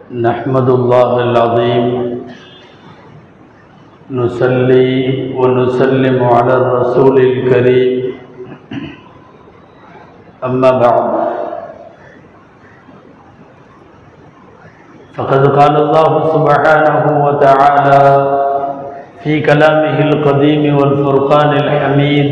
نحمد الله العظيم نصلي ونسلم على الرسول الكريم أما بعد فقد قال الله سبحانه وتعالى في كلامه القديم والفرقان الحميد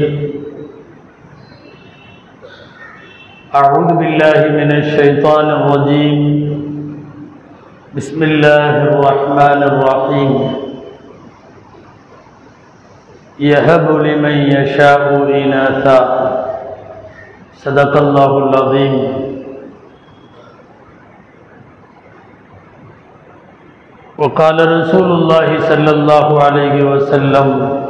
أعوذ بالله من الشيطان الرجيم بسم الله الرحمن الرحيم يهب لمن يشاء إناثا صدق الله العظيم وقال رسول الله صلى الله عليه وسلم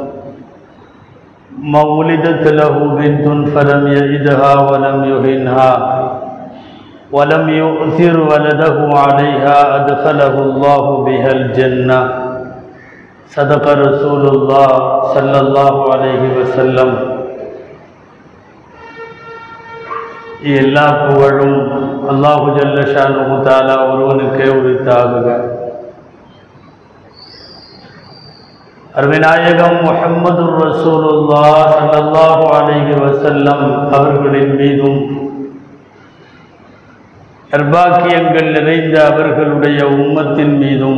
ما ولدت له بنت فلم يجدها ولم يهنها ولم يؤثر ولده عليها أدخله الله بها الجنة صدق رسول الله صلى الله عليه وسلم எல்லா புகழும் அல்லாஹு ஜல்லஷானு தாலா ஒருவனுக்கே உரித்தாகுக அருவிநாயகம் முஹம்மது ரசூலுல்லா சல்லல்லாஹு அலைஹி வஸல்லம் அவர்களின் மீதும் நர்பாக்கியங்கள் நிறைந்த அவர்களுடைய உம்மத்தின் மீதும்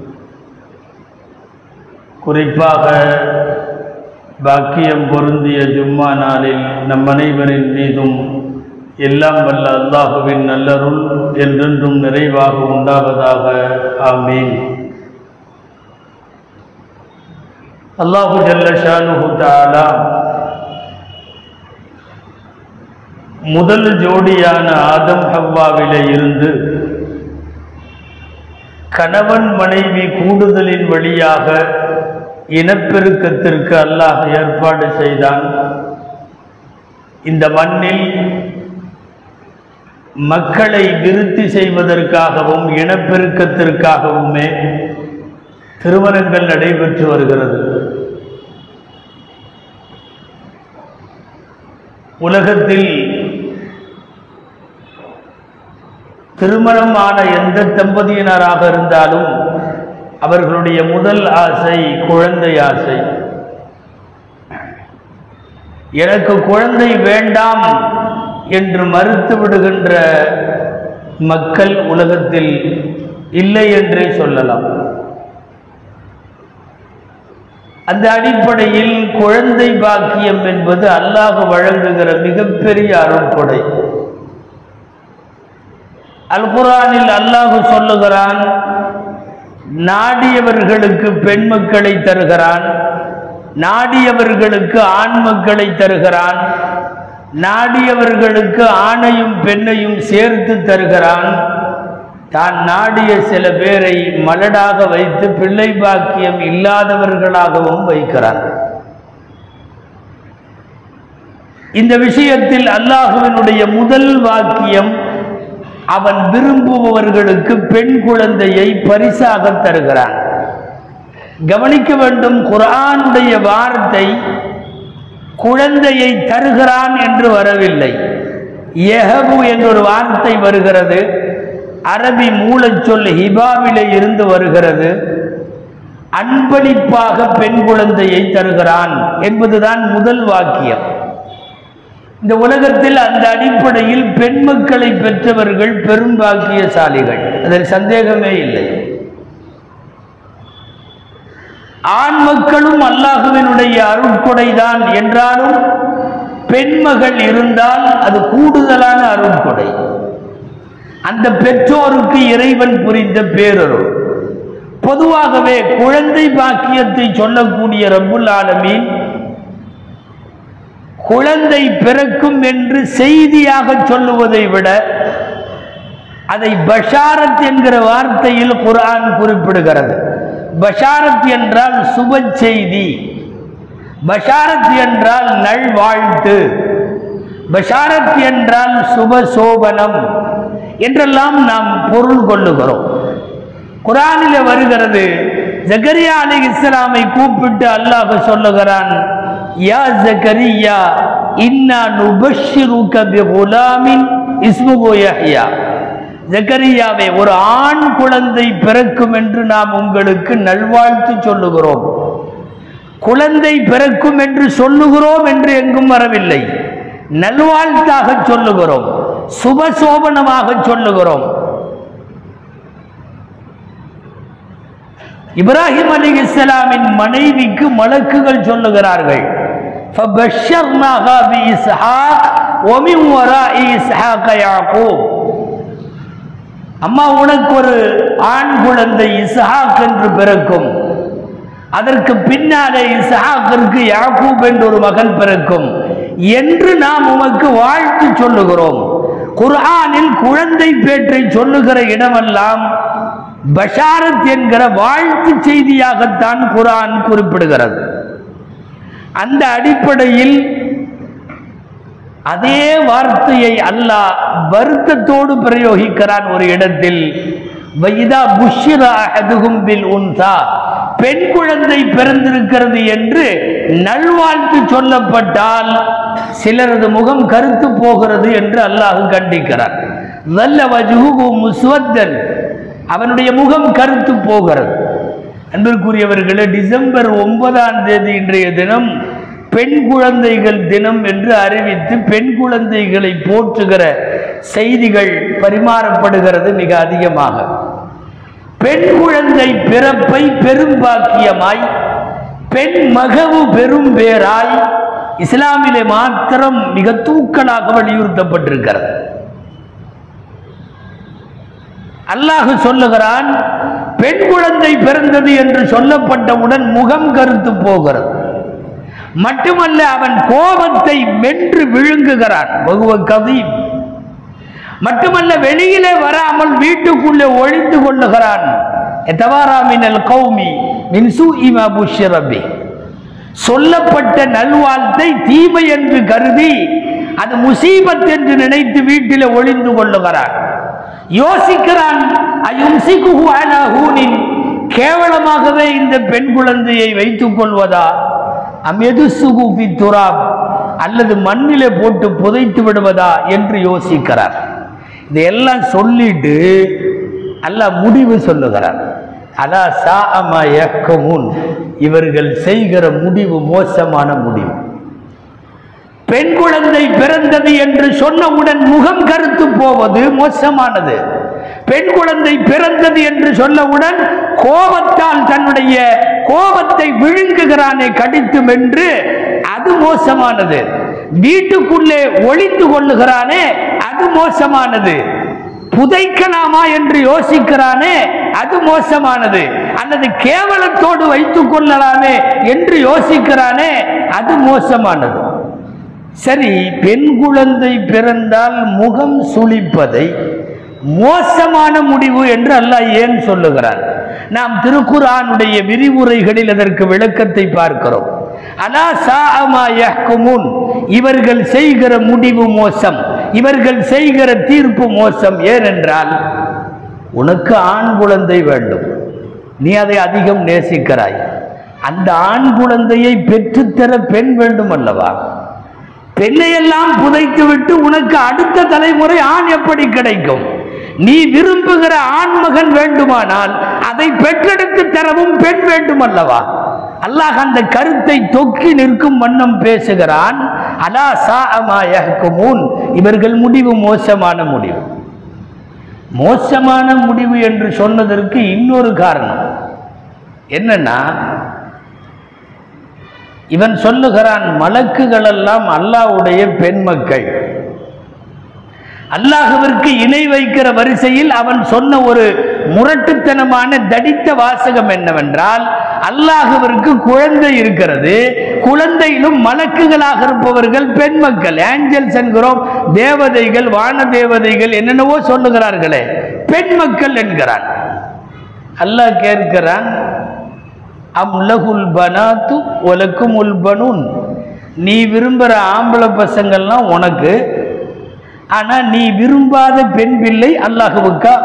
குறிப்பாக பாக்கியம் பொருந்திய ஜும்மா நாளில் நம் அனைவரின் மீதும் எல்லாம் வல்ல அல்லாஹுவின் நல்லருள் என்றென்றும் நிறைவாக உண்டாவதாக ஆமீன் அல்லாஹு ஜல்லஷானு தாலா முதல் ஜோடியான ஆதம் ஹவ்வாவிலே இருந்து கணவன் மனைவி கூடுதலின் வழியாக இனப்பெருக்கத்திற்கு அல்லாஹ் ஏற்பாடு செய்தான் இந்த மண்ணில் மக்களை விருத்தி செய்வதற்காகவும் இனப்பெருக்கத்திற்காகவுமே திருமணங்கள் நடைபெற்று வருகிறது உலகத்தில் திருமணமான எந்த தம்பதியினராக இருந்தாலும் அவர்களுடைய முதல் ஆசை குழந்தை ஆசை எனக்கு குழந்தை வேண்டாம் என்று மறுத்து விடுகின்ற மக்கள் உலகத்தில் இல்லை என்றே சொல்லலாம் அந்த அடிப்படையில் குழந்தை பாக்கியம் என்பது அல்லாஹ் வழங்குகிற மிகப்பெரிய அருட்கொடை அல் குரானில் அல்லாஹு சொல்லுகிறான் நாடியவர்களுக்கு பெண் மக்களை தருகிறான் நாடியவர்களுக்கு ஆண் மக்களை தருகிறான் நாடியவர்களுக்கு ஆணையும் பெண்ணையும் சேர்த்து தருகிறான் தான் நாடிய சில பேரை மலடாக வைத்து பிள்ளை பாக்கியம் இல்லாதவர்களாகவும் வைக்கிறான் இந்த விஷயத்தில் அல்லாஹுவினுடைய முதல் வாக்கியம் அவன் விரும்புபவர்களுக்கு பெண் குழந்தையை பரிசாக தருகிறான் கவனிக்க வேண்டும் குரானுடைய வார்த்தை குழந்தையை தருகிறான் என்று வரவில்லை எஹபு என்றொரு வார்த்தை வருகிறது அரபி மூலச்சொல் ஹிபாவிலே இருந்து வருகிறது அன்பளிப்பாக பெண் குழந்தையை தருகிறான் என்பதுதான் முதல் வாக்கியம் இந்த உலகத்தில் அந்த அடிப்படையில் பெண் மக்களை பெற்றவர்கள் பெரும் பாக்கியசாலிகள் அதில் சந்தேகமே இல்லை ஆண் மக்களும் அல்லாஹுவினுடைய அருட்கொடைதான் என்றாலும் பெண்மகள் இருந்தால் அது கூடுதலான அருட்கொடை அந்த பெற்றோருக்கு இறைவன் புரிந்த பேரருள் பொதுவாகவே குழந்தை பாக்கியத்தை சொல்லக்கூடிய ரப்புல் ஆலமீன் குழந்தை பிறக்கும் என்று செய்தியாக சொல்லுவதை விட அதை பஷாரத் என்கிற வார்த்தையில் குர்ஆன் குறிப்பிடுகிறது பஷாரத் என்றால் சுப செய்தி பஷாரத் என்றால் நல்வாழ்த்து பஷாரத் என்றால் சுப சோபனம் என்றெல்லாம் நாம் பொருள் கொள்ளுகிறோம் குரானில் வருகிறது ஜக்கரியா அலி இஸ்லாமை கூப்பிட்டு அல்லாஹ் சொல்லுகிறான் யா ஜக்கரியா இன்னா நுபஷ்ஷிருக பிகுலாமின் இஸ்முஹு யஹ்யா ஜக்கரியாவே ஒரு ஆண் குழந்தை பிறக்கும் என்று நாம் உங்களுக்கு நல்வாழ்த்து சொல்லுகிறோம் குழந்தை பிறக்கும் என்று சொல்லுகிறோம் என்று எங்கும் வரவில்லை நல்வாழ்த்தாக சொல்லுகிறோம் சுபசோபனமாக சொல்லுகிறோம் இப்ராஹிம் அலி இஸ்லாமின் மனைவிக்கு மலக்குகள் சொல்லுகிறார்கள் فَبَشَّرْنَاهَا بِإِسْحَاقَ وَمِنْ وَرَاءِ إِسْحَاقَ يَعْقُوبَ அம்மா உனக்கு ஒரு ஆண் குழந்தை இஸ்ஹாக் என்று பிறக்கும் அதற்கு பின்னாலே இஸ்ஹாக்கிற்கு யாக்கூப் என்று ஒரு மகன் பிறக்கும் என்று நாம் உமக்கு வாழ்த்து சொல்லுகிறோம் குர்ஆனில் குழந்தை பேற்றை சொல்லுகிற இடமெல்லாம் பஷாரத் என்கிற வாழ்த்து செய்தியாகத்தான் குர்ஆன் குறிப்பிடுகிறது அந்த அடிப்படையில் அதே வார்த்தையை அல்லாஹ் வருத்தத்தோடு பிரயோகிக்கிறான் ஒரு இடத்தில் வைதா புஷ்ரா அஹதுகும் பில் உன்சா பெண் குழந்தை பிறந்திருக்கிறது என்று நல்வாழ்த்து சொல்லப்பட்டால் சிலரது முகம் கருத்து போகிறது என்று அல்லாஹ் கண்டிக்கிறார் வல்ல வஜுகு முஸ்வத்தன் அவனுடைய முகம் கருத்து போகிறது அன்பிற்குரியவர்களே டிசம்பர் ஒன்பதாம் தேதி இன்றைய தினம் பெண் குழந்தைகள் தினம் என்று அறிவித்து பெண் குழந்தைகளை போற்றுகிற செய்திகள் பரிமாறப்படுகிறது மிக அதிகமாக பெண் குழந்தை பிறப்பை பெரும்பாக்கியமாய் பெண் மகவு பெரும் பேராய் இஸ்லாமிலே மாத்திரம் மிக தூக்கலாக வலியுறுத்தப்பட்டிருக்கிறது அல்லாஹ் சொல்லுகிறான் பெண் குழந்தை பிறந்தது என்று சொல்லப்பட்டவுடன் முகம் கருத்து போகிறது மட்டுமல்ல அவன் கோபத்தை மென்று விழுங்குகிறான் பகுவ கதீம் மட்டுமல்ல வெளியிலே வராமல் வீட்டுக்குள்ளே ஒளிந்து கொள்ளுகிறான் எத்தவாராமினல் கௌமி மின் சூஇமா புஷ்ரபி சொல்லப்பட்ட நல்வாழ்த்தை தீமை என்று கருதி அது முசீபத் என்று நினைத்து வீட்டிலே ஒளிந்து கொள்ளுகிறான் யோசிக்கிறான் அயும்சிகுஹு அலா ஹூனின் கேவலமாகவே இந்த பெண் குழந்தையை வைத்துக் கொள்வதா அமெது சுகுபி துராப் அல்லது மண்ணிலே போட்டு புதைத்து விடுவதா என்று யோசிக்கிறார் இதையெல்லாம் சொல்லிட்டு அல்லாஹ் முடிவு சொல்லுகிறார் அலா சா அமா யக்கமுன் இவர்கள் செய்கிற முடிவு மோசமான முடிவு பெண் குழந்தை பிறந்தது என்று சொன்னவுடன் முகம் கருத்து போவது மோசமானது பெண் குழந்தை பிறந்தது என்று சொல்லவுடன் கோபத்தால் தன்னுடைய கோபத்தை விழுங்குகிறானே கடித்தும் என்று அது மோசமானது வீட்டுக்குள்ளே ஒளிந்து கொள்ளுகிறானே அது மோசமானது புதைக்கலாமா என்று யோசிக்கிறானே அது மோசமானது அல்லது கேவலத்தோடு வைத்துக் கொள்ளலாமே என்று யோசிக்கிறானே அது மோசமானது சரி பெண் குழந்தை பிறந்தால் முகம் சுளிப்பதை மோசமான முடிவு என்று அல்லாஹ் ஏன் சொல்லுகிறார் நாம் திருக்குரானுடைய விரிவுரைகளில் அதற்கு விளக்கத்தை பார்க்கிறோம் அலா சாஅமா யஹ்குமுன் இவர்கள் செய்கிற முடிவு மோசம் இவர்கள் செய்கிற தீர்ப்பு மோசம் ஏனென்றால் உனக்கு ஆண் குழந்தை வேண்டும் நீ அதை அதிகம் நேசிக்கிறாய் அந்த ஆண் குழந்தையை பெற்றுத்தர பெண் வேண்டும் அல்லவா பெண்ணையெல்லாம் புதைத்துவிட்டு உனக்கு அடுத்த தலைமுறை ஆண் எப்படி கிடைக்கும் நீ விரும்புகிற ஆண் மகன் வேண்டுமானால் அதை பெற்றெடுத்து தரவும் பெண் வேண்டும் அல்லவா அல்லாஹ் அந்த கருத்தை தொக்கி நிற்கும் வண்ணம் பேசுகிறான் அலா சா முன் இவர்கள் முடிவு மோசமான முடிவு மோசமான முடிவு என்று சொன்னதற்கு இன்னொரு காரணம் என்னன்னா இவன் சொல்லுகிறான் மலக்குகள் எல்லாம் அல்லாஹ்வுடைய பெண் மக்கள் அல்லாஹுவிற்கு இணை வைக்கிற வரிசையில் அவன் சொன்ன ஒரு முரட்டுத்தனமான தடித்த வாசகம் என்னவென்றால் அல்லாஹுவிற்கு குழந்தை இருக்கிறது குழந்தையிலும் மலக்குகளாக இருப்பவர்கள் பெண் மக்கள் ஏஞ்சல்ஸ் என்கிறோம் தேவதைகள் வான தேவதைகள் என்னென்னவோ சொல்லுகிறார்களே பெண் மக்கள் என்கிறான் அல்லாஹ் கேட்கிறான் அம் லகுல் பனாத்து உலக்கும் உல் பனூன் நீ விரும்புகிற ஆம்பளை பசங்கள்லாம் உனக்கு ஆனா நீ விரும்பாத பெண் பிள்ளை அல்லாஹுவுக்கா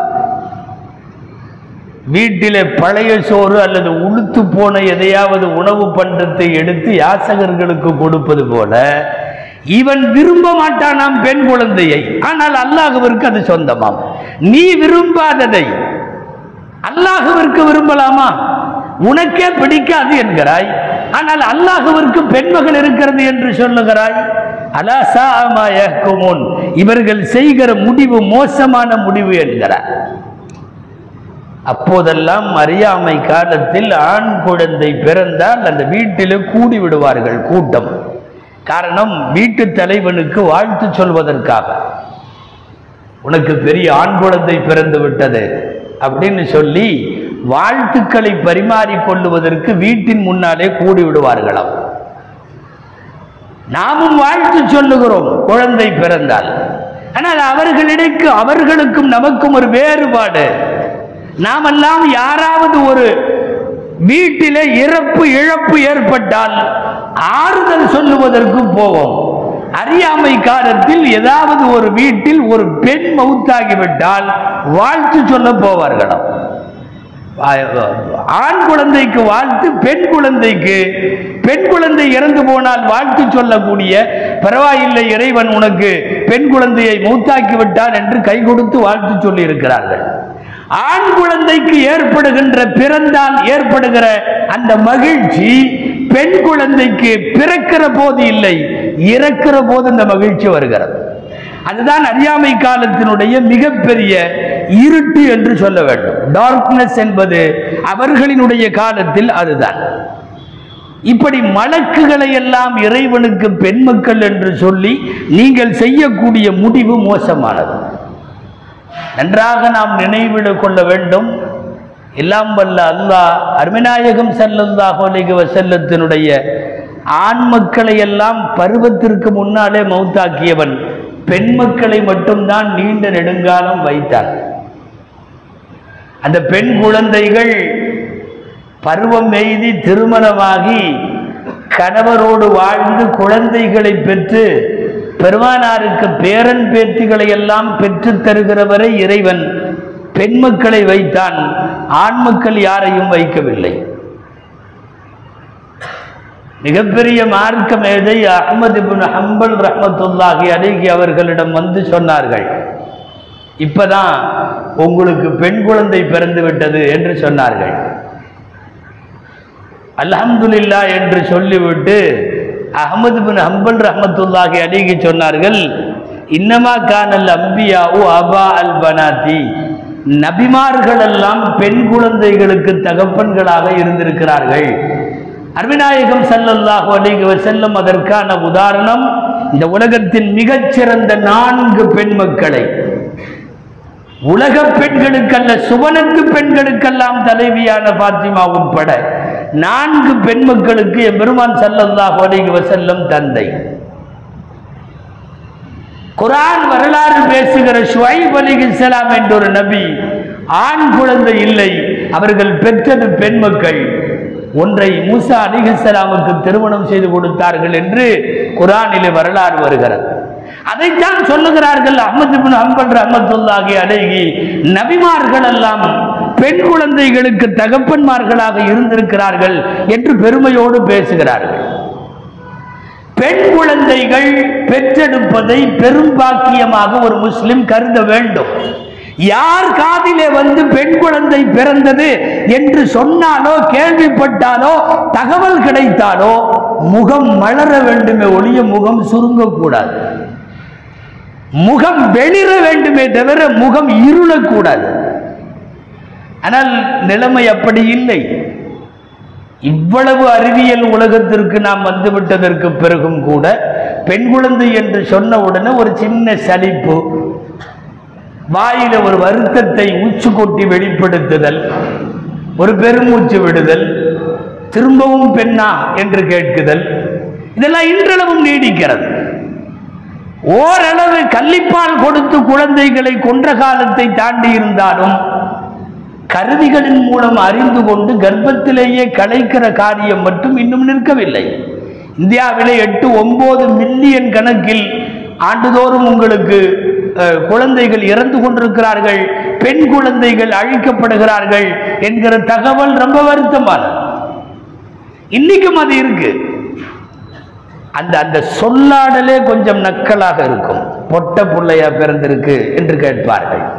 வீட்டிலே பழைய சோறு அல்லது உளுத்து போன எதையாவது உணவு பண்டத்தை எடுத்து யாசகர்களுக்கு கொடுப்பது போல இவன் விரும்ப மாட்டானாம் பெண் குழந்தையை ஆனால் அல்லாஹுவிற்கு அது சொந்தமாம் நீ விரும்பாததை அல்லாஹுவிற்கு விரும்பலாமா உனக்கே பிடிக்காது என்கிறாய் ஆனால் அல்லாஹுவிற்கு பெண்மகள் இருக்கிறது என்று சொல்லுகிறாய் அலாசாமாயக்குமுன் இவர்கள் செய்கிற முடிவு மோசமான முடிவு என்கிறார் அப்போதெல்லாம் அறியாமை காலத்தில் ஆண் குழந்தை பிறந்தால் அந்த வீட்டில் கூடி விடுவார்கள் கூட்டம் காரணம் வீட்டு தலைவனுக்கு வாழ்த்து சொல்வதற்காக உனக்கு பெரிய ஆண் குழந்தை பிறந்து விட்டது அப்படின்னு சொல்லி வாழ்த்துக்களை பரிமாறிக் கொள்ளுவதற்கு வீட்டின் முன்னாலே கூடி விடுவார்களாம் நாமும் வாழ்த்து சொல்லுகிறோம் குழந்தை பிறந்தால் ஆனால் அவர்களிடைக்கு அவர்களுக்கும் நமக்கும் ஒரு வேறுபாடு நாமெல்லாம் யாராவது ஒரு வீட்டிலே இறப்பு இழப்பு ஏற்பட்டால் ஆறுதல் சொல்லுவதற்கு போவோம் அறியாமை காலத்தில் ஏதாவது ஒரு வீட்டில் ஒரு பெண் மவுத்தாகிவிட்டால் வாழ்த்து சொல்ல போவார்களாம் ஆண் குழந்தைக்கு வாழ்த்து பெண் குழந்தைக்கு பெண் குழந்தை இறந்து போனால் வாழ்த்து சொல்லக்கூடிய பரவாயில்லை இறைவன் உனக்கு பெண் குழந்தையை மூத்தாக்கி விட்டான் என்று கை கொடுத்து வாழ்த்து சொல்லி இருக்கிறார்கள் ஆண் குழந்தைக்கு ஏற்படுகின்ற பிறந்தால் ஏற்படுகிற அந்த மகிழ்ச்சி பெண் குழந்தைக்கு பிறக்கிற போது இல்லை இறக்கிற போது அந்த மகிழ்ச்சி வருகிறது அதுதான் அறியாமை காலத்தினுடைய மிகப்பெரிய இருட்டு என்று சொல்ல வேண்டும் டார்க்னஸ் என்பது அவர்களினுடைய காலத்தில் அதுதான் இப்படி மலக்குகளை எல்லாம் இறைவனுக்கு பெண் மக்கள் என்று சொல்லி நீங்கள் செய்யக்கூடிய முடிவு மோசமானது நன்றாக நாம் நினைவிட கொள்ள வேண்டும் எல்லாம் வல்ல அல்லாஹ் அருமிநாயகம் செல்லல்லாஹு அலைஹி வஸல்லத்தினுடைய ஆண் மக்களை எல்லாம் பருவத்திற்கு முன்னாலே மௌத்தாக்கியவன் பெண் மக்களை மட்டும்தான் நீண்ட நெடுங்காலம் வைத்தான் அந்த பெண் குழந்தைகள் பருவம் எய்தி திருமணமாகி கணவரோடு வாழ்ந்து குழந்தைகளை பெற்று பெருமானாருக்கு பேரன் பேத்திகளை எல்லாம் பெற்றுத் தருகிறவரை இறைவன் பெண் மக்களை வைத்தான் ஆண் மக்கள் யாரையும் வைக்கவில்லை மிகப்பெரிய மார்க்க மேதை அஹ்மது பின் ஹம்பல் ரஹ்மத்துல்லாஹி அலைஹி அவர்களிடம் வந்து சொன்னார்கள் இப்பதான் உங்களுக்கு பெண் குழந்தை பிறந்து விட்டது என்று சொன்னார்கள் அல்ஹம்துலில்லா என்று சொல்லிவிட்டு அஹமது பின் ஹம்பல் ரஹ்மத்துல்லாஹி அலிகி சொன்னார்கள் இன்னமா கானல் அம்பியாவு அபா அல் பனாத்தி நபிமார்கள் எல்லாம் பெண் குழந்தைகளுக்கு தகப்பன்களாக இருந்திருக்கிறார்கள் அருவிநாயகம் ஸல்லல்லாஹு அலைஹி வஸல்லம் அதற்கான உதாரணம் இந்த உலகத்தின் மிகச்சிறந்த நான்கு பெண் மக்களை உலக பெண்களுக்கல்ல சுவனத்து பெண்களுக்கெல்லாம் தலைவியான பாத்திமா உட்பட நான்கு பெண் மக்களுக்கு எம்பெருமான் ஸல்லல்லாஹு அலைஹி வஸல்லம் தந்தை குர்ஆன் வரலாறு பேசுகிற ஷுவைப் அலைஹிஸ்ஸலாம் என்ற ஒரு நபி ஆண் குழந்தை இல்லை அவர்கள் பெற்றது பெண் மக்கள் ஒன்றை மூசா அலிஹிஸ்ஸலாமுக்கு திருமணம் செய்து கொடுத்தார்கள் என்று குர்ஆனிலே வரலாறு வருகிறது அதைத்தான் சொல்லுகிறார்கள் அஹ்மது பின் ஹம்பல் ரஹ்மத்துல்லாஹி அலைஹி நபிமார்கள் எல்லாம் பெண் குழந்தைகளுக்கு தகப்பன்மார்களாக இருந்திருக்கிறார்கள் என்று பெருமையோடு பேசுகிறார்கள் பெண் குழந்தைகள் பெற்றெடுப்பதை பெரும் பாக்கியமாக ஒரு முஸ்லிம் கருத வேண்டும் யார் காதிலே வந்து பெண் குழந்தை பிறந்தது என்று சொன்னாலோ கேள்விப்பட்டாலோ தகவல் கிடைத்தாலோ முகம் மலர வேண்டுமே ஒழிய முகம் சுருங்கக்கூடாது முகம் வெளிர வேண்டுமே தவிர முகம் இருளக்கூடாது ஆனால் நிலைமை அப்படி இல்லை இவ்வளவு அறிவியல் உலகத்திற்கு நாம் வந்துவிட்டதற்கு பிறகும் கூட பெண் குழந்தை என்று சொன்ன உடனே ஒரு சின்ன சலிப்பு வாயில ஒரு வருத்தத்தை உச்சு கொட்டி வெளிப்படுத்துதல் ஒரு பெருமூச்சு விடுதல் திரும்பவும் பெண்ணா என்று கேட்குதல் இதெல்லாம் இன்றளவும் நீடிக்கிறது ஓரளவு கள்ளிப்பால் கொடுத்து குழந்தைகளை கொன்ற காலத்தை தாண்டி இருந்தாலும் கருவிகளின் மூலம் அறிந்து கொண்டு கர்ப்பத்திலேயே கலைக்கிற காரியம் மட்டும் இன்னும் நிற்கவில்லை இந்தியாவிலே எட்டு ஒன்பது மில்லியன் கணக்கில் ஆண்டுதோறும் உங்களுக்கு அஹ், குழந்தைகள் இறந்து கொண்டிருக்கிறார்கள் பெண் குழந்தைகள் அழிக்கப்படுகிறார்கள் என்கிற தகவல் ரொம்ப வருத்தமானது இன்னைக்கும் அது இருக்கு அந்த அந்த சொல்லாடலே கொஞ்சம் நக்கலாக இருக்கும் பொட்ட புள்ளையா பிறந்திருக்கு என்று கேட்பார்கள்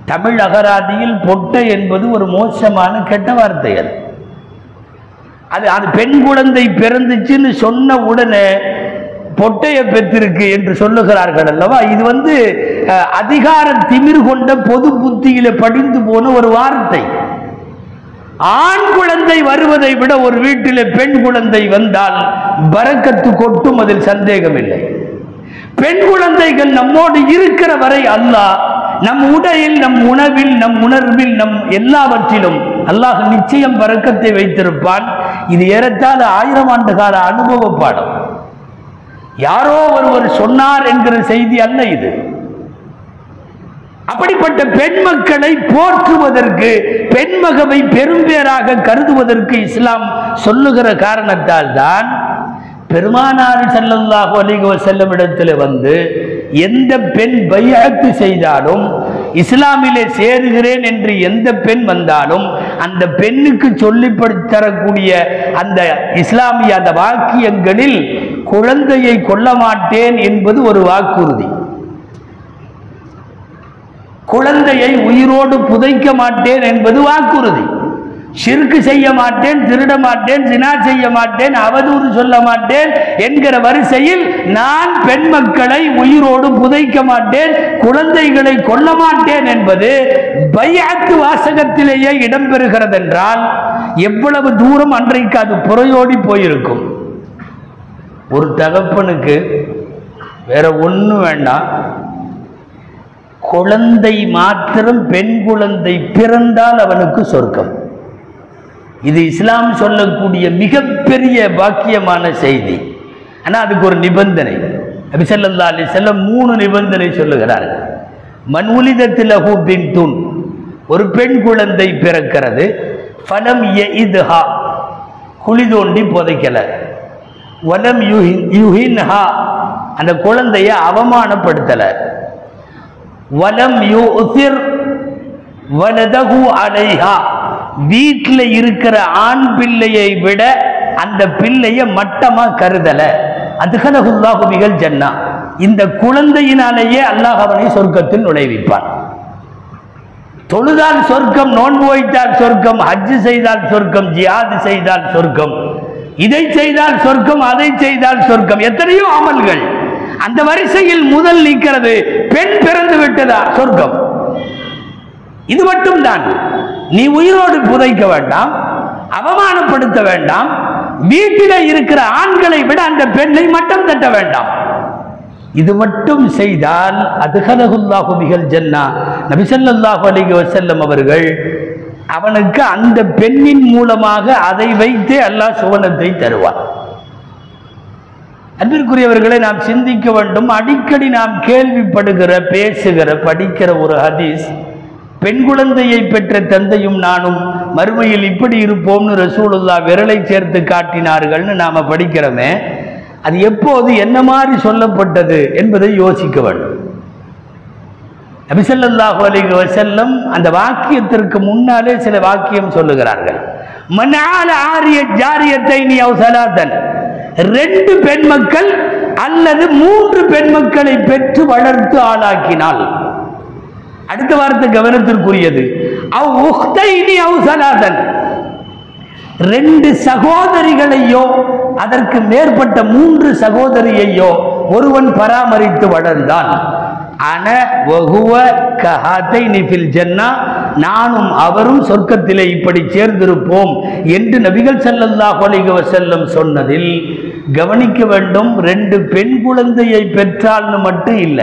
தமிழ் அகராதியில் பொட்டை என்பது ஒரு மோசமான கெட்ட வார்த்தை அது அது அது பெண் குழந்தை பிறந்துச்சுன்னு சொன்ன உடனே பொட்டைய பெற்றிருக்கு என்று சொல்லுகிறார்கள் அல்லவா இது வந்து அஹ், அதிகார திமிர் கொண்ட பொது புத்தியில படிந்து போன ஒரு வார்த்தை ஆண் குழந்தை வருவதை விட ஒரு வீட்டிலே பெண் குழந்தை வந்தால் பரக்கத்து கொட்டும் அதில் சந்தேகம் இல்லை பெண் குழந்தைகள் நம்மோடு இருக்கிற வரை அல்லாஹ் நம் உடையில் நம் உணவில் நம் உணர்வில் நம் எல்லாவற்றிலும் அல்லாஹ் நிச்சயம் பரக்கத்தை வைத்திருப்பான் இது ஏறத்தாழ ஆயிரம் ஆண்டு கால அனுபவ பாடம் யாரோ ஒருவர் சொன்னார் என்கிற செய்தி அல்ல இது அப்படிப்பட்ட பெண் மக்களை போற்றுவதற்கு பெண்மகவை பெரும்பேராக கருதுவதற்கு இஸ்லாம் சொல்லுகிற காரணத்தால் தான் பெருமானார் ஸல்லல்லாஹு அலைஹி வஸல்லம் இடத்துல வந்து எந்த பெண் பையத்து செய்தாலும் இஸ்லாமிலே சேருகிறேன் என்று எந்த பெண் வந்தாலும் அந்த பெண்ணுக்கு சொல்லித் தரக்கூடிய அந்த இஸ்லாமிய அந்த வாக்கியங்களில் குழந்தையை கொல்ல மாட்டேன் என்பது ஒரு வாக்குறுதி குழந்தையை உயிரோடு புதைக்க மாட்டேன் என்பது வாக்குறுதி சிறுக்கு செய்ய மாட்டேன் திருட மாட்டேன் சினா செய்ய மாட்டேன் அவதூறு சொல்ல மாட்டேன் என்கிற வரிசையில் நான் பெண் மக்களை உயிரோடு புதைக்க மாட்டேன் குழந்தைகளை கொல்ல மாட்டேன் என்பது பையாத்து வாசகத்திலேயே இடம்பெறுகிறது என்றால் எவ்வளவு தூரம் அன்றைக்கு அது புறையோடி போயிருக்கும் ஒரு தகப்பனுக்கு வேற ஒன்றும் வேண்டாம் குழந்தை மாத்திரம் பெண் குழந்தை பிறந்தால் அவனுக்கு சொர்க்கம் இது இஸ்லாம் சொல்லக்கூடிய மிகப்பெரிய பாக்கியமான செய்தி ஆனால் அதுக்கு ஒரு நிபந்தனை அபிசல்லா அலி செல்லம் மூணு நிபந்தனை சொல்லுகிறார்கள் மண் உலிதத்தில் பின் தூண் ஒரு பெண் குழந்தை பிறக்கிறது ஃபலம் இதுஹா குழி தோண்டி புதைக்கல வலம் யுஹின் யுஹின்ஹா அந்த குழந்தைய அவமானப்படுத்தலை வலம் யுசிர் வலதகு அலைஹா வீட்டில் இருக்கிற ஆண் பிள்ளையை விட அந்த பிள்ளைய மட்டமா கருதல அதுகலகுல்லாஹு மிகல் ஜன்னா இந்த குழந்தையினாலேயே அல்லாஹ் அவனை சொர்க்கத்தில் நுழைவிப்பான் தொழுதால் சொர்க்கம் நோன்பு வைத்தால் சொர்க்கம் ஹஜ்ஜு செய்தால் சொர்க்கம் ஜியாது செய்தால் சொர்க்கம் இதை செய்தால் சொர்க்கம் அதை செய்தால் சொர்க்கம் எத்தனையோ அமல்கள் அந்த வரிசையில் முதல் நிற்கிறது பெண் பிறந்து விட்டதா சொர்க்கம் இது மட்டும் தான் நீ உயிரோடு புதைக்க வேண்டாம் அவமானப்படுத்த வேண்டாம் வீட்டில் இருக்கிற ஆண்களை விட அந்த பெண்ணை மட்டம் தட்ட வேண்டாம் இது மட்டும் செய்தால் அதுகலகுல்லாஹு மிகல் ஜன்னா நபிசல்லாஹு அலைஹி வஸல்லம் அவர்கள் அவனுக்கு அந்த பெண்ணின் மூலமாக அதை வைத்தே அல்லாஹ் சுவனத்தை தருவான் அன்பிற்குரியவர்களை நாம் சிந்திக்க வேண்டும் அடிக்கடி நாம் கேள்விப்படுகிற பேசுகிற படிக்கிற ஒரு ஹதீஸ் பெண் குழந்தையை பெற்ற தந்தையும் நானும் மறுமையில் இப்படி இருப்போம்னு ரசூலுல்லா விரலை சேர்த்து காட்டினார்கள்னு நாம படிக்கிறோமே அது எப்போது என்ன மாதிரி சொல்லப்பட்டது என்பதை யோசிக்க வேண்டும் நபிசல்லாஹு அலைஹி வஸல்லம் அந்த வாக்கியத்திற்கு முன்னாலே சில வாக்கியம் சொல்லுகிறார்கள் மனால ஆரிய ஜாரியத்தை நீ அவசலாத்தன் ரெண்டு பெண் மக்கள் அல்லது மூன்று பெண் மக்களை பெற்று வளர்த்து ஆளாக்கினாள் அடுத்த வார்த்தை கவனத்திற்குரியது அவ் உஹ்தைனி அவசலாதன் ரெண்டு சகோதரிகளையோ அதற்கு மேற்பட்ட மூன்று சகோதரியையோ ஒருவன் பராமரித்து வளர்ந்தான் அன வகுவ கஹாத்தை நிஃபில் ஜன்னா நானும் அவரும் சொர்க்கத்திலே இப்படி சேர்ந்திருப்போம் என்று நபிகள் ஸல்லல்லாஹு அலைஹி வஸல்லம் சொன்னதில் கவனிக்க வேண்டும் ரெண்டு பெண் குழந்தையை பெற்றால்னு மட்டும் இல்லை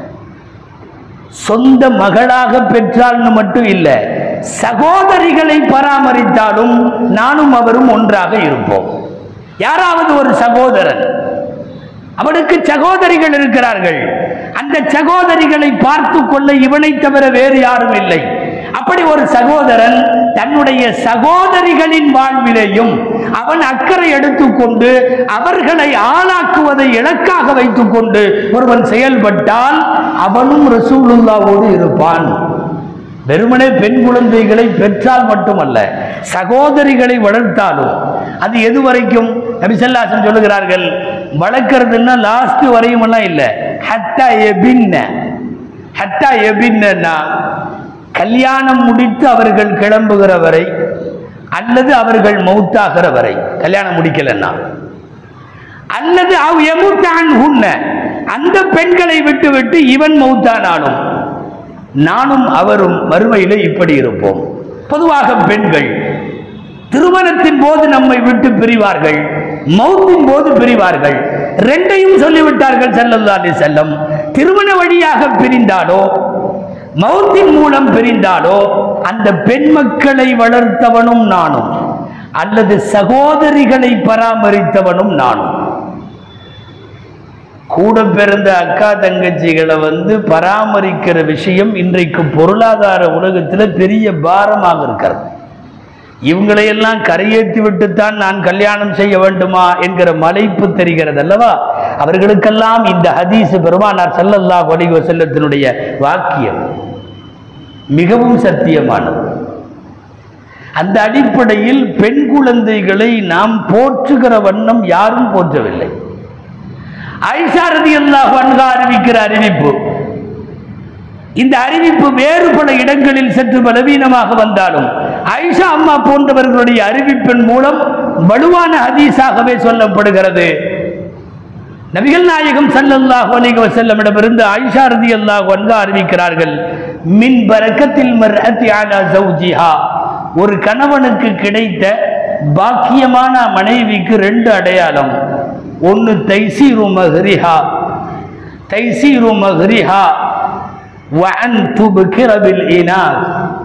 சொந்த மகளாக பெற்றால்னு மட்டும் இல்லை சகோதரிகளை பராமரித்தாலும் நானும் அவரும் ஒன்றாக இருப்போம் யாராவது ஒரு சகோதரன் அவனுக்கு சகோதரிகள் இருக்கிறார்கள் அந்த சகோதரிகளை பார்த்து கொள்ள இவனை தவிர வேறு யாரும் இல்லை அப்படி ஒரு சகோதரன் தன்னுடைய சகோதரிகளின் வாழ்விலேயும் அவன் அக்கறை எடுத்துக்கொண்டு அவர்களை ஆளாக்குவதை இலக்காக வைத்துக்கொண்டு ஒருவன் செயல்பட்டால் அவனும் ரசூலுல்லாவோடு இருப்பான் வெறுமனே பெண் குழந்தைகளை பெற்றால் மட்டுமல்ல சகோதரிகளை வளர்த்தாலும் அது எது வரைக்கும் நபிசல்லாசன் சொல்லுகிறார்கள் வளர்க்கறதுன்னா லாஸ்ட் வரையும் எல்லாம் இல்லை ஹத்தா எபின்ன ஹத்தா எபின்னா கல்யாணம் முடித்து அவர்கள் கிளம்புகிற வரை அல்லது அவர்கள் மௌத்தாகிற வரை கல்யாணம் முடிக்கலன்னா அல்லது அவ் எமுத்தான் உன்ன அந்த பெண்களை விட்டு விட்டு இவன் மௌத்தானாலும் நானும் அவரும் மறுமையிலே இப்படி இருப்போம் பொதுவாக பெண்கள் திருமணத்தின் போது நம்மை விட்டு பிரிவார்கள் மௌத்தின் போது பிரிவார்கள் ரெண்டையும் சொல்லிவிட்டார்கள் ஸல்லல்லாஹு அலைஹி செல்லம் திருமண வழியாக பிரிந்தாலோ மௌத்தின் மூலம் பிரிந்தாலோ அந்த பெண் மக்களை வளர்த்தவனும் நானும் அல்லது சகோதரிகளை பராமரித்தவனும் நானும் கூட பிறந்த அக்கா தங்கச்சிகளை வந்து பராமரிக்கிற விஷயம் இன்றைக்கு பொருளாதார உலகத்தில் பெரிய பாரமாக இருக்கிறது இவங்களையெல்லாம் கரையேற்றி விட்டுத்தான் நான் கல்யாணம் செய்ய வேண்டுமா என்கிற மலைப்பு தெரிகிறது அல்லவா அவர்களுக்கெல்லாம் இந்த ஹதீஸ் பெருமானார் ஸல்லல்லாஹு அலைஹி வஸல்லத்தினுடைய வாக்கியம் மிகவும் சத்தியமானது அந்த அடிப்படையில் பெண் குழந்தைகளை நாம் போற்றுகிற வண்ணம் யாரும் போற்றவில்லை ஐஷா ரலியல்லாஹு அன்ஹா அறிவிக்கிற அறிவிப்பு இந்த அறிவிப்பு வேறு பல இடங்களில் சற்று பலவீனமாக வந்தாலும் ஐஷா அம்மா போன்றவர்களுடைய அறிவிப்பின் மூலம் வலுவான ஹதீஸாகவே சொல்லப்படுகிறது நபிகள் நாயகம் ஸல்லல்லாஹு அலைஹி வஸல்லமிடமிருந்து ஆயிஷா ரலியல்லாஹு அன்ஹா அறிவிக்கிறார்கள் மின் பரக்கத்தில் மர்அத்தி அலா ஜௌஜிஹா ஒரு கணவனுக்கு கிடைத்த பாக்கியமான மனைவிக்கு ரெண்டு அடையாளம் ஒன்று தைசீரு மஹ்ரிஹா தைசீரு மஹ்ரிஹா வஅன் துப்கிர பில் இனாஸ்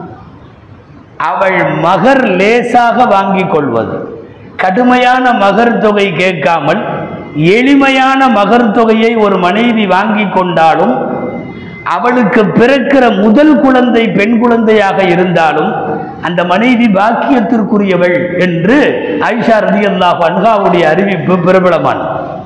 அவள் மகர் லேசாக வாங்கிக் கொள்வது கடுமையான மகர் தொகை கேட்காமல் எளிமையான மகர் தொகையை ஒரு மனைவி வாங்கி கொண்டாலும் அவளுக்கு பிறக்கிற முதல் குழந்தை பெண் குழந்தையாக இருந்தாலும் அந்த மனைவி பாக்கியத்திற்குரியவள் என்று ஐஷா ரதியல்லாஹு அன்ஹாவுடைய அறிவிப்பு பிரபலமானது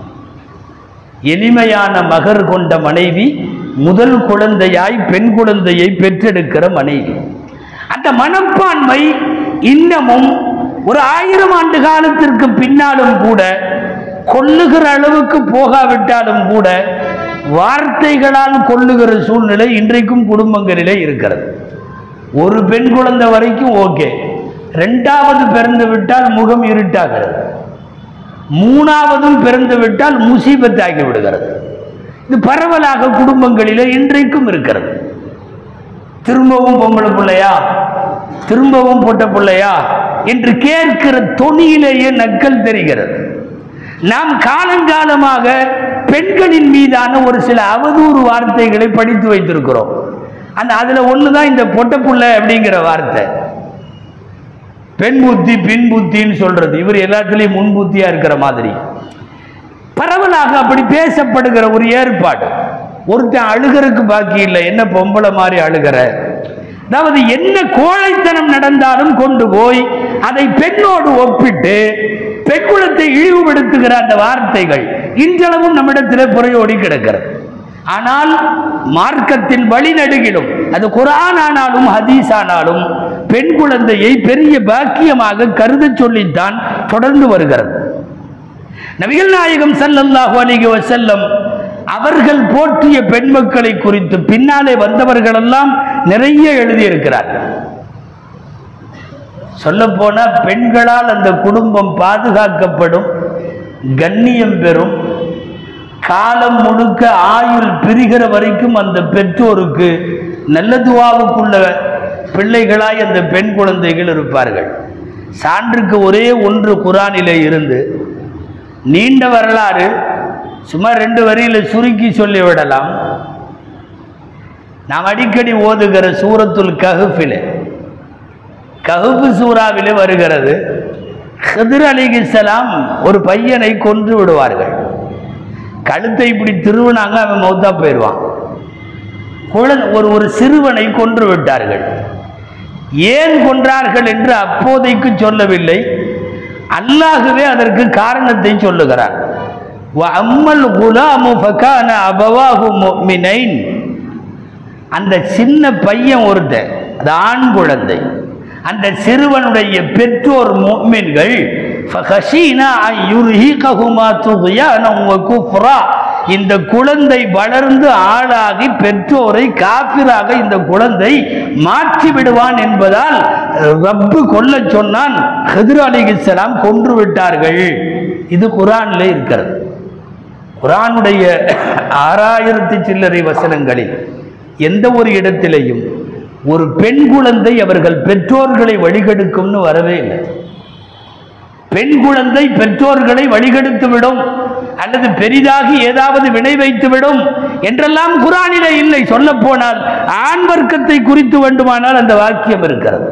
எளிமையான மகர் கொண்ட மனைவி முதல் குழந்தையாய் பெண் குழந்தையை பெற்றெடுக்கிற மனைவி அந்த மனப்பான்மை இன்னமும் ஒரு ஆயிரம் ஆண்டு காலத்திற்கு பின்னாலும் கூட கொல்லுகிற அளவுக்கு போகாவிட்டாலும் கூட வார்த்தைகளால் கொல்லுகிற சூழ்நிலை இன்றைக்கும் குடும்பங்களிலே இருக்கிறது ஒரு பெண் குழந்தை வரைக்கும் ஓகே ரெண்டாவது பிறந்து விட்டால் முகம் இருட்டாகிறது மூணாவதும் பிறந்து விட்டால் முசீபத்தாகி விடுகிறது இது பரவலாக குடும்பங்களிலே இன்றைக்கும் இருக்கிறது திரும்பவும் பொம்பளை பிள்ளையா திரும்பவும் பொட்ட பிள்ளையா என்று கேட்கிற தொனியிலேயே நக்கல் தெரிகிறது நாம் காலங்காலமாக பெண்களின் மீதான ஒரு சில அவதூறு வார்த்தைகளை படித்து வைத்திருக்கிறோம் அந்த அதுல ஒண்ணுதான் இந்த பொட்ட புள்ள அப்படிங்கிற வார்த்தை பெண் புத்தி பின் புத்தின்னு சொல்றது இவர் எல்லாத்துலயும் முன் புத்தியா இருக்கிற மாதிரி பரவலாக அப்படி பேசப்படுகிற ஒரு ஏற்பாடு ஒருத்தன் அழுகிறதுக்கு பாக்கி இல்லை என்ன பொம்பளை மாதிரி அழுகிற அதாவது என்ன கோழைத்தனம் நடந்தாலும் கொண்டு போய் அதை பெண்ணோடு ஒப்பிட்டு பெண்குலத்தை இழிவுபடுத்துகிற அந்த வார்த்தைகள் இன்றளவும் நம்மிடத்தில் புறையோடி கிடக்கிறது ஆனால் மார்க்கத்தின் வழிநடுகிலும் அது குரான் ஆனாலும் ஹதீஸ் ஆனாலும் பெண் குழந்தையை பெரிய பாக்கியமாக கருதச் சொல்லித்தான் தொடர்ந்து வருகிறது நபிகள் நாயகம் ஸல்லல்லாஹு அலைஹி வஸல்லம் அவர்கள் போற்றிய பெண் மக்களை குறித்து பின்னாலே வந்தவர்கள் எல்லாம் நிறைய எழுதியிருக்கிறார்கள் சொல்லப்போனா பெண்களால் அந்த குடும்பம் பாதுகாக்கப்படும் கண்ணியம் பெறும் காலம் முழுக்க ஆயுள் பிரிகிற வரைக்கும் அந்த பெற்றோருக்கு நல்ல துவாவுக்குள்ள பிள்ளைகளாய் அந்த பெண் குழந்தைகள் இருப்பார்கள் சான்றுக்கு ஒரே ஒன்று குரானிலே இருந்து நீண்ட வரலாறு சுமார் ரெண்டு வரியில் சுருக்கி சொல்லிவிடலாம் நாம் அடிக்கடி ஓதுகிற சூரத்துல் கஹுஃபிலே கஹுஃபு சூறாவிலே வருகிறது ஹிதர் அலிகிஸ்லாம் ஒரு பையனை கொன்று விடுவார்கள் கழுத்தை இப்படி திருவினாங்க அவன் மௌத்தா போயிடுவான் குழந்தை ஒரு ஒரு சிறுவனை கொன்று விட்டார்கள் ஏன் கொன்றார்கள் என்று அப்போதைக்கு சொல்லவில்லை அல்லாஹுவே அதற்கு காரணத்தை சொல்லுகிறார் அம்மல் குலாமு ஃபகான அபவாஹு முஃமினைன் அந்த சின்ன பையன் ஒருத்தன் அது ஆண் குழந்தை அந்த சிறுவனுடைய பெற்றோர் முஃமின்கள் ஃபகஷீனா அன் யுர்ஹிகஹுமா துக்யானன் வ குஃப்ரா இந்த குழந்தை வளர்ந்து ஆளாகி பெற்றோரை காபிராக இந்த குழந்தை மாற்றி விடுவான் என்பதால் ரப்பு கொல்ல சொன்னான் ஹிதுர் அலிகிஸ்லாம் கொன்று விட்டார்கள் இது குரான்ல இருக்கிறது குரானுடைய ஆறாயிரத்தி சில்லறை வசனங்களில் எந்த ஒரு இடத்திலேயும் ஒரு பெண் குழந்தை அவர்கள் பெற்றோர்களை வழிகெடுக்கும்னு வரவே இல்லை பெண் குழந்தை பெற்றோர்களை வழிகெடுத்து விடும் அல்லது பெரிதாகி ஏதாவது வினை வைத்து விடும் என்றெல்லாம் குரானிலே இல்லை சொல்ல போனால் ஆண் வர்க்கத்தை குறித்து வேண்டுமானால் அந்த வாக்கியம் இருக்கிறது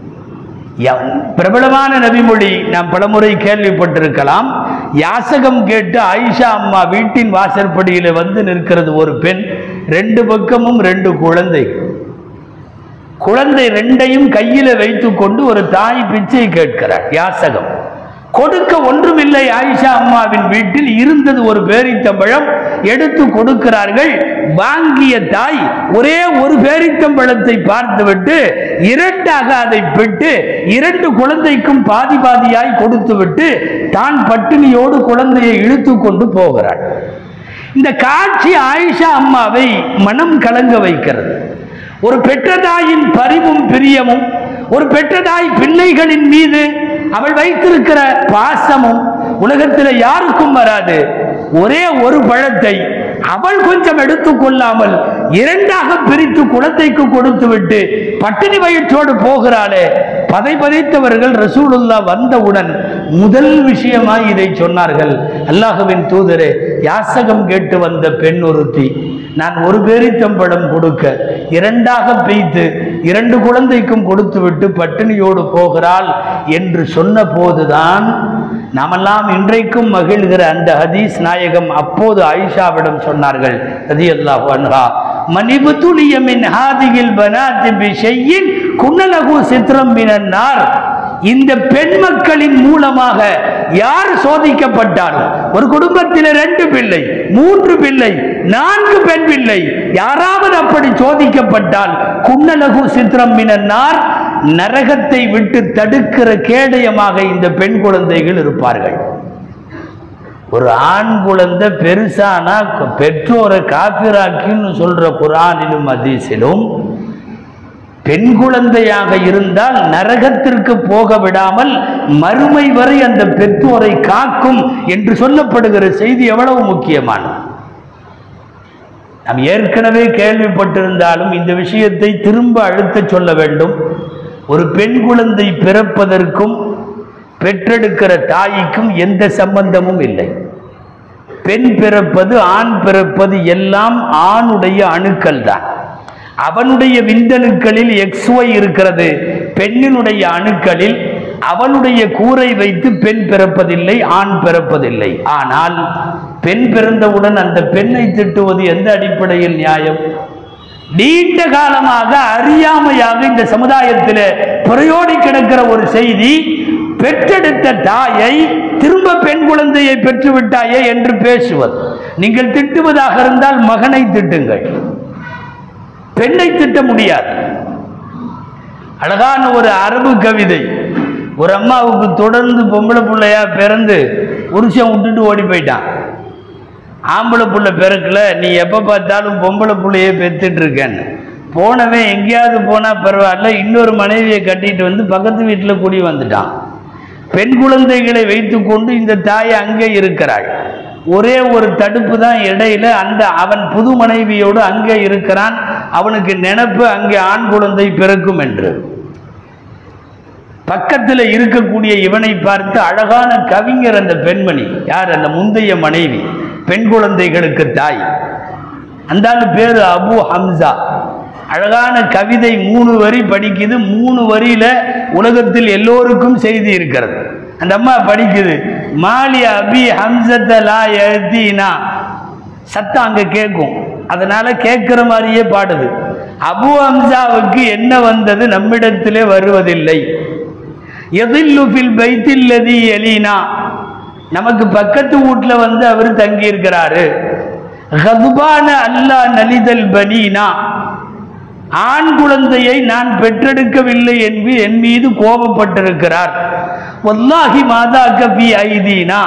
ய- பிரபலமான நபிமொழி நாம் பலமுறை கேள்விப்பட்டிருக்கலாம் யாசகம் கேட்டு ஆயிஷா அம்மா வீட்டின் வாசற்படியில் வந்து நிற்கிறது ஒரு பெண் ரெண்டு பக்கமும் ரெண்டு குழந்தை குழந்தை ரெண்டையும் கையில வைத்துக்கொண்டு ஒரு தாய் பிச்சை கேட்கிறார் யாசகம் கொடுக்க ஒன்றுமில்லை ஆயிஷா அம்மாவின் வீட்டில் இருந்தது ஒரு பேரித்தம்பழம் எடுத்து கொடுக்கிறார்கள் வாங்கிய தாய் ஒரே ஒரு பேரித்தம்பழத்தை பார்த்துவிட்டு இரண்டாக அதை பிட்டு இரண்டு குழந்தைக்கும் பாதி பாதியாய் கொடுத்துவிட்டு தான் பட்டினியோடு குழந்தையை இழுத்து கொண்டு போகிறாள் இந்த காட்சி ஆயிஷா அம்மாவை மனம் கலங்க வைக்கிறது ஒரு பெற்ற தாயின் பரிவும் பிரியமும் ஒரு பெற்ற தாய் பிள்ளைகளின் மீது அவள் வைத்திருக்கிற பாசமும் உலகத்தில் யாருக்கும் வராது ஒரே ஒரு பழத்தை அவள் கொஞ்சம் எடுத்துக்கொள்ளாமல் இரண்டாக பிரித்து குழந்தைக்கு கொடுத்து விட்டு பட்டினி வயிற்றோடு போகிறாளே பதை பதைத்தவர்கள் ரசூலுல்லா வந்தவுடன் முதல் விஷயமாய் இதை சொன்னார்கள் அல்லாஹுவின் தூதரே யாசகம் கேட்டு வந்த பெண் ஒருத்தி நான் ஒரு பேரித்தம்பழம் கொடுக்க இரண்டாக பெய்து இரண்டு குழந்தைக்கும் கொடுத்துவிட்டு பட்டினியோடு போகிறாள் என்று சொன்ன போதுதான் நாமெல்லாம் இன்றைக்கும் மகிழ்கிற அந்த ஹதீஸ் நாயகம் அப்போது ஆயிஷாவிடம் சொன்னார்கள் ரதி அல்லாஹ் அன்ஹா மணிபுத்துலிய மின் ஹாதிகில் பனாத்தி பிஷையின் குன்னலகு சித்திரம் மினன்னார் இந்த பெண் மக்களின் மூலமாக யார் சோதிக்கப்பட்டாலும் ஒரு குடும்பத்தில் ரெண்டு பிள்ளை மூன்று பிள்ளை நான்கு பெண் பிள்ளை யாராவது அப்படி சோதிக்கப்பட்டால் குன்னலகு சித்திரம் மினன்னார் நரகத்தை விட்டு தடுக்கிற கேடயமாக இந்த பெண் குழந்தைகள் இருப்பார்கள் ஒரு ஆண் குழந்தை பெருசானா பெற்றோரை காப்பிராக்கின்னு சொல்ற குரானிலும் அதீசிலும் பெண் குழந்தையாக இருந்தால் நரகத்திற்கு போக விடாமல் மறுமை வரை அந்த பெற்றோரை காக்கும் என்று சொல்லப்படுகிற செய்தி எவ்வளவு முக்கியமானது நாம் ஏற்கனவே கேள்விப்பட்டிருந்தாலும் இந்த விஷயத்தை திரும்ப அழுத்தச் சொல்ல வேண்டும் ஒரு பெண் குழந்தை பிறப்பதற்கும் பெற்றெடுக்கிற தாய்க்கும் எந்த சம்பந்தமும் இல்லை பெண் பிறப்பது ஆண் பிறப்பது எல்லாம் ஆணுடைய அணுக்கள் தான் அவனுடைய விந்தணுக்களில் எக்ஸ் ஒய் இருக்கிறது பெண்ணினுடைய அணுக்களில் அவனுடைய கூரை வைத்து பெண் பிறப்பதில்லை ஆண் பிறப்பதில்லை ஆனால் பெண் பிறந்தவுடன் அந்த பெண்ணை திட்டுவது எந்த அடிப்படையில் நியாயம் நீண்ட காலமாக அறியாமையாக இந்த சமுதாயத்தில் புறையோடி கிடக்கிற ஒரு செய்தி பெற்றெடுத்த தாயை திரும்ப பெண் குழந்தையை பெற்று விட்டாயே என்று பேசுவது நீங்கள் திட்டுவதாக இருந்தால் மகனை திட்டுங்கள் பெண்ணை திட்ட முடியாது அழகான ஒரு அரபு கவிதை ஒரு அம்மாவுக்கு தொடர்ந்து பொம்பளை பிள்ளையா பிறந்து புருஷன் விட்டுட்டு ஓடி போயிட்டான் ஆம்பளை புள்ள பிறக்கல நீ எப்போ பார்த்தாலும் பொம்பளை புள்ளையே பெத்துட்டு இருக்கேன்னு போனவன் எங்கேயாவது போனால் பரவாயில்ல இன்னொரு மனைவியை கட்டிட்டு வந்து பக்கத்து வீட்டில் குடி வந்துட்டான் பெண் குழந்தைகளை வைத்துக்கொண்டு இந்த தாய் அங்கே இருக்கிறாள் ஒரே ஒரு தடுப்பு தான் இடையில அந்த அவன் புது மனைவியோடு அங்கே இருக்கிறான் அவனுக்கு நினைப்பு அங்கே ஆண் குழந்தை பிறக்கும் என்று பக்கத்தில் இருக்கக்கூடிய இவனை பார்த்து அழகான கவிஞர் அந்த பெண்மணி யார் அந்த முந்தைய மனைவி பெண் குழந்தைகளுக்கு தாய் அந்த ஆளு பேரு அபு ஹம்சா அழகான கவிதை மூணு வரி படிக்குது மூணு வரியில உலகத்தில் எல்லோருக்கும் செய்தி இருக்கிறது அந்த அம்மா படிக்குது மாலி அபி ஹம்சத்தலா எழுத்தினா சத்தம் அங்க கேட்கும் அதனால கேட்கிற மாதிரியே பாடுது அபு ஹம்சாவுக்கு என்ன வந்தது நம்மிடத்திலே வருவதில்லை எதில்லு ஃபில் பைத்தில்லதி எலீனா நமக்கு பக்கத்து வீட்ல வந்து அவர் தங்கி இருக்கிறாரு கதுபான அல்லா நலிதல் பனீனா ஆண் குழந்தையை நான் பெற்றெடுக்கவில்லை என்று என் மீது கோபப்பட்டிருக்கிறார் வல்லாஹி மாதா கபி ஐதீனா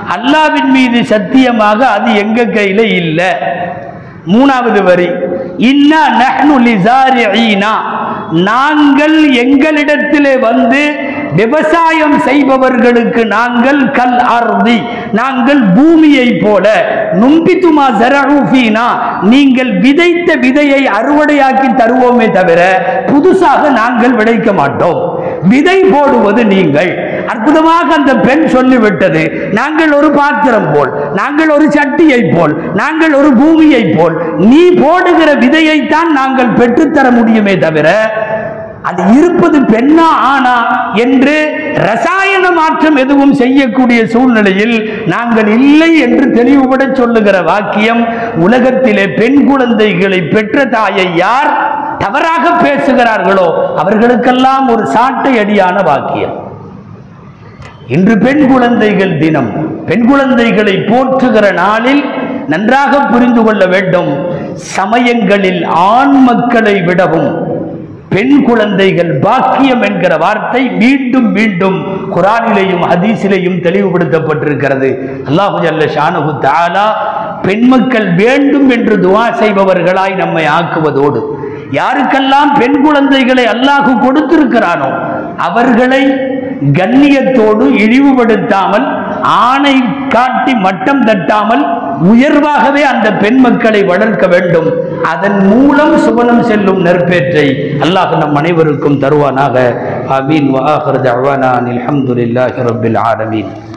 அல்லாவின் மீது சத்தியமாக அது எங்க கையில இல்லை மூணாவது வரி இன்னா நஹ்னு லிசாரிஈனா நாங்கள் எங்களிடத்திலே வந்து விவசாயம் செய்பவர்களுக்கு நாங்கள் கல் அர்தி நாங்கள் பூமியை போல நும்பித்துமா ஜரூஃபீனா நீங்கள் விதைத்த விதையை அறுவடையாக்கி தருவோமே தவிர புதுசாக நாங்கள் விதைக்க மாட்டோம் விதை போடுவது நீங்கள் அற்புதமாக அந்த பெண் சொல்லிவிட்டது நாங்கள் ஒரு பாத்திரம் போல் நாங்கள் ஒரு சட்டியை போல் நாங்கள் ஒரு பூமியை போல் நீ போடுகிற விதையைத்தான் நாங்கள் பெற்றுத்தர முடியுமே தவிர அது இருப்பது பெண்ணா ஆனா என்று ரசாயன மாற்றம் எதுவும் செய்யக்கூடிய சூழ்நிலையில் நாங்கள் இல்லை என்று தெளிவுபட சொல்லுகிற வாக்கியம் உலகத்திலே பெண் குழந்தைகளை பெற்ற தாயை யார் தவறாக பேசுகிறார்களோ அவர்களுக்கெல்லாம் ஒரு சாட்டை அடியான வாக்கியம் இன்று பெண் குழந்தைகள் தினம் பெண் குழந்தைகளை போற்றுகிற நாளில் நன்றாக புரிந்து கொள்ள வேண்டும் சமயங்களில் ஆண் மக்களை விடவும் பெண் குழந்தைகள் பாக்கியம் என்கிற வார்த்தை மீண்டும் மீண்டும் குரானிலேயும் ஹதீஸிலேயும் தெளிவுபடுத்தப்பட்டிருக்கிறது அல்லாஹு ஜல்ல ஷானஹு தஆலா பெண் மக்கள் வேண்டும் என்று துவா செய்பவர்களாய் நம்மை ஆக்குவதோடு யாருக்கெல்லாம் பெண் குழந்தைகளை அல்லாஹு கொடுத்திருக்கிறானோ அவர்களை கண்ணியத்தோடு இழிவுபடுத்தாமல் ஆணை காட்டி மட்டம் தட்டாமல் உயர்வாகவே அந்த பெண் மக்களை வளர்க்க வேண்டும் அதன் மூலம் சுவனம் செல்லும் நெற்பேற்றை அல்லாஹ் நம் அனைவருக்கும் தருவானாக அமீன் வாஹர் தவானா அல்ஹம்துலில்லாஹி ரப்பில் ஆலமீன்